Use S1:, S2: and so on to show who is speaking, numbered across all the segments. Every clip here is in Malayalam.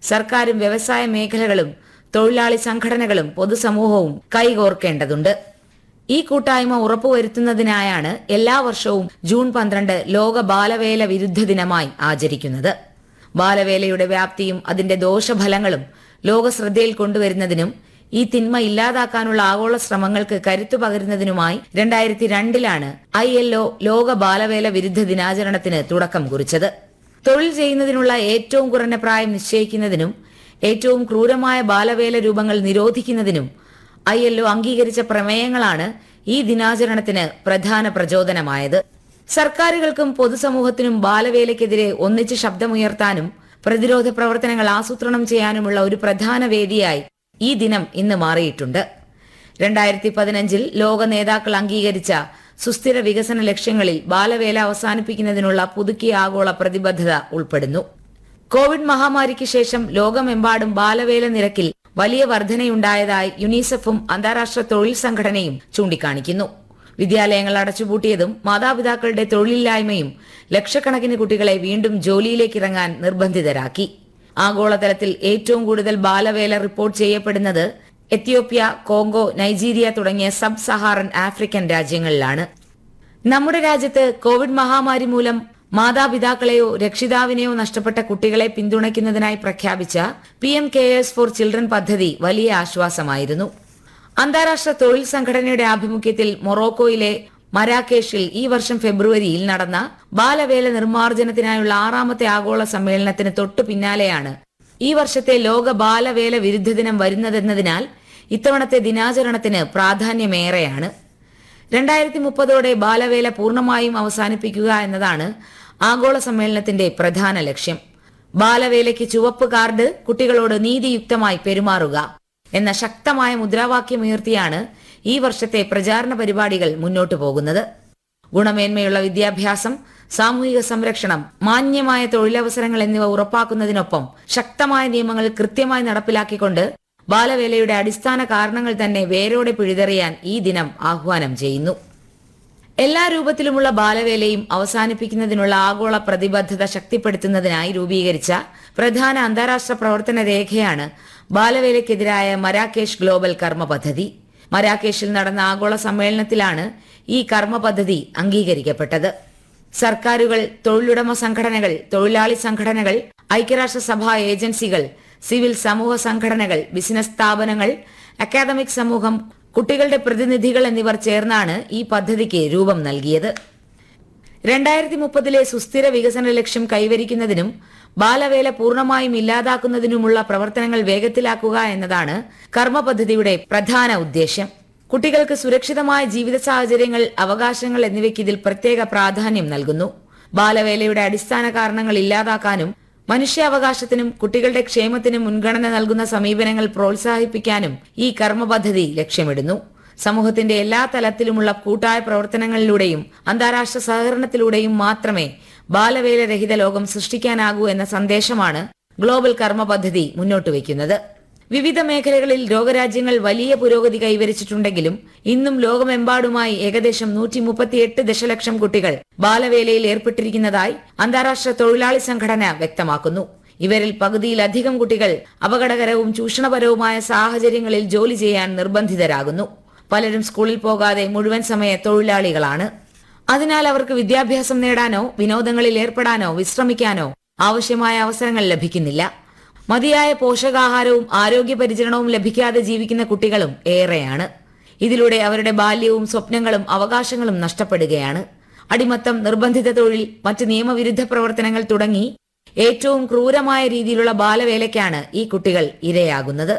S1: സർക്കാരും വ്യവസായ മേഖലകളും തൊഴിലാളി സംഘടനകളും പൊതുസമൂഹവും കൈകോർക്കേണ്ടതുണ്ട് ഈ കൂട്ടായ്മ ഉറപ്പുവരുത്തുന്നതിനായാണ് എല്ലാ വർഷവും ജൂൺ പന്ത്രണ്ട് ലോക ബാലവേല വിരുദ്ധ ദിനമായി ആചരിക്കുന്നത് ബാലവേലയുടെ വ്യാപ്തിയും അതിന്റെ ദോഷഫലങ്ങളും ലോക ശ്രദ്ധയിൽ കൊണ്ടുവരുന്നതിനും ഈ തിന്മ ഇല്ലാതാക്കാനുള്ള ആഗോള ശ്രമങ്ങൾക്ക് കരുത്തു പകരുന്നതിനുമായി രണ്ടായിരത്തി രണ്ടിലാണ് ഐ എൽ ഒ ലോക ബാലവേല വിരുദ്ധ ദിനാചരണത്തിന് തുടക്കം കുറിച്ചത് തൊഴിൽ ചെയ്യുന്നതിനുള്ള ഏറ്റവും കുറഞ്ഞ പ്രായം നിശ്ചയിക്കുന്നതിനും ഏറ്റവും ക്രൂരമായ ബാലവേല രൂപങ്ങൾ നിരോധിക്കുന്നതിനും ഐ എൽ ഒ അംഗീകരിച്ച പ്രമേയങ്ങളാണ് ഈ ദിനാചരണത്തിന് പ്രധാന പ്രചോദനമായത് സർക്കാരുകൾക്കും പൊതുസമൂഹത്തിനും ബാലവേലയ്ക്കെതിരെ ഒന്നിച്ച് ശബ്ദമുയർത്താനും പ്രതിരോധ പ്രവർത്തനങ്ങൾ ആസൂത്രണം ചെയ്യാനുമുള്ള ഒരു പ്രധാന വേദിയായി ഈ ദിനം ഇന്ന് മാറിയിട്ടുണ്ട് രണ്ടായിരത്തി പതിനഞ്ചിൽ ലോക നേതാക്കൾ അംഗീകരിച്ച സുസ്ഥിര വികസന ലക്ഷ്യങ്ങളിൽ ബാലവേല അവസാനിപ്പിക്കുന്നതിനുള്ള പുതുക്കിയ ആഗോള പ്രതിബദ്ധത ഉൾപ്പെടുന്നു കോവിഡ് മഹാമാരിക്ക് ശേഷം ലോകമെമ്പാടും ബാലവേല നിരക്കിൽ വലിയ വർധനയുണ്ടായതായി യുനിസെഫും അന്താരാഷ്ട്ര തൊഴിൽ സംഘടനയും ചൂണ്ടിക്കാണിക്കുന്നു വിദ്യാലയങ്ങൾ അടച്ചുപൂട്ടിയതും മാതാപിതാക്കളുടെ തൊഴിലില്ലായ്മയും ലക്ഷക്കണക്കിന് കുട്ടികളെ വീണ്ടും ജോലിയിലേക്ക് ഇറങ്ങാൻ നിർബന്ധിതരാക്കി ആഗോളതലത്തിൽ ഏറ്റവും കൂടുതൽ ബാലവേല റിപ്പോർട്ട് ചെയ്യപ്പെടുന്നത് എത്യോപ്യ കോങ്കോ നൈജീരിയ തുടങ്ങിയ സബ് സഹാറൻ ആഫ്രിക്കൻ രാജ്യങ്ങളിലാണ് നമ്മുടെ രാജ്യത്ത് കോവിഡ് മഹാമാരി മൂലം മാതാപിതാക്കളെയോ രക്ഷിതാവിനെയോ നഷ്ടപ്പെട്ട കുട്ടികളെ പിന്തുണയ്ക്കുന്നതിനായി പ്രഖ്യാപിച്ച P M cares for children പദ്ധതി വലിയ ആശ്വാസമായിരുന്നു അന്താരാഷ്ട്ര തൊഴിൽ സംഘടനയുടെ ആഭിമുഖ്യത്തിൽ മൊറോക്കോയിലെ മരാക്കേഷിൽ ഈ വർഷം ഫെബ്രുവരിയിൽ നടന്ന ബാലവേല നിർമ്മാർജ്ജനത്തിനായുള്ള ആറാമത്തെ ആഗോള സമ്മേളനത്തിന് തൊട്ടു പിന്നാലെയാണ് ഈ വർഷത്തെ ലോക ബാലവേല വിരുദ്ധ ദിനം വരുന്നതെന്നതിനാൽ ഇത്തവണത്തെ ദിനാചരണത്തിന് പ്രാധാന്യമേറെയാണ് രണ്ടായിരത്തി മുപ്പതോടെ ബാലവേല പൂർണ്ണമായും അവസാനിപ്പിക്കുക എന്നതാണ് ആഗോള സമ്മേളനത്തിന്റെ പ്രധാന ലക്ഷ്യം ബാലവേലയ്ക്ക് ചുവപ്പ് കാർഡ് കുട്ടികളോട് നീതിയുക്തമായി പെരുമാറുക എന്ന ശക്തമായ മുദ്രാവാക്യമുയർത്തിയാണ് ഈ വർഷത്തെ പ്രചാരണ പരിപാടികൾ മുന്നോട്ടു പോകുന്നത് ഗുണമേന്മയുള്ള വിദ്യാഭ്യാസം സാമൂഹിക സംരക്ഷണം മാന്യമായ തൊഴിലവസരങ്ങൾ എന്നിവ ഉറപ്പാക്കുന്നതിനൊപ്പം ശക്തമായ നിയമങ്ങൾ കൃത്യമായി നടപ്പിലാക്കിക്കൊണ്ട് ബാലവേലയുടെ അടിസ്ഥാന കാരണങ്ങൾ തന്നെ വേരോടെ പിഴുതെറിയാൻ ഈ ദിനം ആഹ്വാനം ചെയ്യുന്നു എല്ലാ രൂപത്തിലുമുള്ള ബാലവേലയും അവസാനിപ്പിക്കുന്നതിനുള്ള ആഗോള പ്രതിബദ്ധത ശക്തിപ്പെടുത്തുന്നതിനായി രൂപീകരിച്ച പ്രധാന അന്താരാഷ്ട്ര പ്രവർത്തന രേഖയാണ് ബാലവേലയ്ക്കെതിരായ മരാക്കേഷ് ഗ്ലോബൽ കർമ്മ പദ്ധതി മരാക്കേഷിൽ നടന്ന ആഗോള സമ്മേളനത്തിലാണ് ഈ കർമ്മ പദ്ധതി അംഗീകരിക്കപ്പെട്ടത് സർക്കാരുകൾ തൊഴിലുടമ സംഘടനകൾ തൊഴിലാളി സംഘടനകൾ ഐക്യരാഷ്ട്രസഭാ ഏജൻസികൾ സിവിൽ സമൂഹ സംഘടനകൾ ബിസിനസ് സ്ഥാപനങ്ങൾ അക്കാദമിക് സമൂഹം കുട്ടികളുടെ പ്രതിനിധികൾ എന്നിവർ ചേർന്നാണ് ഈ പദ്ധതിക്ക് രൂപം നൽകിയത് രണ്ടായിരത്തി മുപ്പതിലെ സുസ്ഥിര വികസന ലക്ഷ്യം കൈവരിക്കുന്നതിനും ബാലവേല പൂർണ്ണമായും ഇല്ലാതാക്കുന്നതിനുമുള്ള പ്രവർത്തനങ്ങൾ വേഗത്തിലാക്കുക എന്നതാണ് കർമ്മ പദ്ധതിയുടെ പ്രധാന ഉദ്ദേശ്യം കുട്ടികൾക്ക് സുരക്ഷിതമായ ജീവിത സാഹചര്യങ്ങൾ അവകാശങ്ങൾ എന്നിവയ്ക്ക് ഇതിൽ പ്രത്യേക പ്രാധാന്യം നൽകുന്നു ബാലവേലയുടെ അടിസ്ഥാന കാരണങ്ങൾ ഇല്ലാതാക്കാനും മനുഷ്യാവകാശത്തിനും കുട്ടികളുടെ ക്ഷേമത്തിനും മുൻഗണന നൽകുന്ന സമീപനങ്ങൾ പ്രോത്സാഹിപ്പിക്കാനും ഈ കർമ്മ പദ്ധതി ലക്ഷ്യമിടുന്നു സമൂഹത്തിന്റെ എല്ലാ തലത്തിലുമുള്ള കൂട്ടായ പ്രവർത്തനങ്ങളിലൂടെയും അന്താരാഷ്ട്ര സഹകരണത്തിലൂടെയും മാത്രമേ ബാലവേല രഹിത ലോകം സൃഷ്ടിക്കാനാകൂ എന്ന സന്ദേശമാണ് ഗ്ലോബൽ കർമ്മ പദ്ധതി മുന്നോട്ട് വയ്ക്കുന്നത് വിവിധ മേഖലകളിൽ ലോകരാജ്യങ്ങൾ വലിയ പുരോഗതി കൈവരിച്ചിട്ടുണ്ടെങ്കിലും ഇന്നും ലോകമെമ്പാടുമായി ഏകദേശം നൂറ്റി മുപ്പത്തിയെട്ട് ദശലക്ഷം കുട്ടികൾ ബാലവേലയിൽ ഏർപ്പെട്ടിരിക്കുന്നതായി അന്താരാഷ്ട്ര തൊഴിലാളി സംഘടന വ്യക്തമാക്കുന്നു ഇവരിൽ പകുതിയിലധികം കുട്ടികൾ അപകടകരവും ചൂഷണപരവുമായ സാഹചര്യങ്ങളിൽ ജോലി ചെയ്യാൻ നിർബന്ധിതരാകുന്നു പലരും സ്കൂളിൽ പോകാതെ മുഴുവൻ സമയ തൊഴിലാളികളാണ് അതിനാൽ അവർക്ക് വിദ്യാഭ്യാസം നേടാനോ വിനോദങ്ങളിൽ ഏർപ്പെടാനോ വിശ്രമിക്കാനോ ആവശ്യമായ അവസരങ്ങൾ ലഭിക്കുന്നില്ല മതിയായ പോഷകാഹാരവും ആരോഗ്യ പരിചരണവും ലഭിക്കാതെ ജീവിക്കുന്ന കുട്ടികളും ഏറെയാണ് ഇതിലൂടെ അവരുടെ ബാല്യവും സ്വപ്നങ്ങളും അവകാശങ്ങളും നഷ്ടപ്പെടുകയാണ് അടിമത്തം നിർബന്ധിത തൊഴിൽ മറ്റ് നിയമവിരുദ്ധ പ്രവർത്തനങ്ങൾ തുടങ്ങി ഏറ്റവും ക്രൂരമായ രീതിയിലുള്ള ബാലവേലയ്ക്കാണ് ഈ കുട്ടികൾ ഇരയാകുന്നത്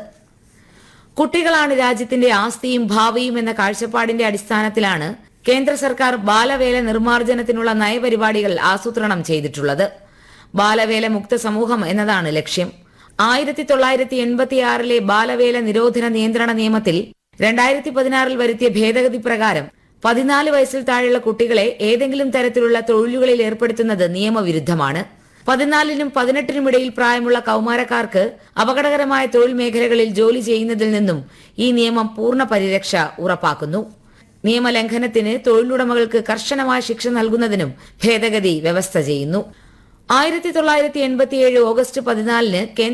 S1: കുട്ടികളാണ് രാജ്യത്തിന്റെ ആസ്തിയും ഭാവിയും എന്ന കാഴ്ചപ്പാടിന്റെ അടിസ്ഥാനത്തിലാണ് കേന്ദ്ര സർക്കാർ ബാലവേല നിർമ്മാർജ്ജനത്തിനുള്ള നയപരിപാടികൾ ആസൂത്രണം ചെയ്തിട്ടുള്ളത് ബാലവേല മുക്ത സമൂഹം എന്നതാണ് ലക്ഷ്യം ആയിരത്തി തൊള്ളായിരത്തി എൺപത്തിയാറിലെ ബാലവേല നിരോധന നിയന്ത്രണ നിയമത്തിൽ രണ്ടായിരത്തി പതിനാറിൽ വരുത്തിയ ഭേദഗതി പ്രകാരം പതിനാല് വയസ്സിൽ താഴെയുള്ള കുട്ടികളെ ഏതെങ്കിലും തരത്തിലുള്ള തൊഴിലുകളിൽ ഏർപ്പെടുത്തുന്നത് നിയമവിരുദ്ധമാണ് പതിനാലിനും പതിനെട്ടിനും ഇടയിൽ പ്രായമുള്ള കൗമാരക്കാർക്ക് അപകടകരമായ തൊഴിൽ മേഖലകളിൽ ജോലി ചെയ്യുന്നതിൽ നിന്നും ഈ നിയമം പൂർണ്ണ പരിരക്ഷ ഉറപ്പാക്കുന്നു നിയമലംഘനത്തിന് തൊഴിലുടമകൾക്ക് കർശനമായ ശിക്ഷ നൽകുന്നതിനും ഭേദഗതി വ്യവസ്ഥ ചെയ്യുന്നു ആയിരത്തി തൊള്ളായിരത്തി എൺപത്തിയേഴ് ഓഗസ്റ്റ് പതിനാലിന് കേന്ദ്ര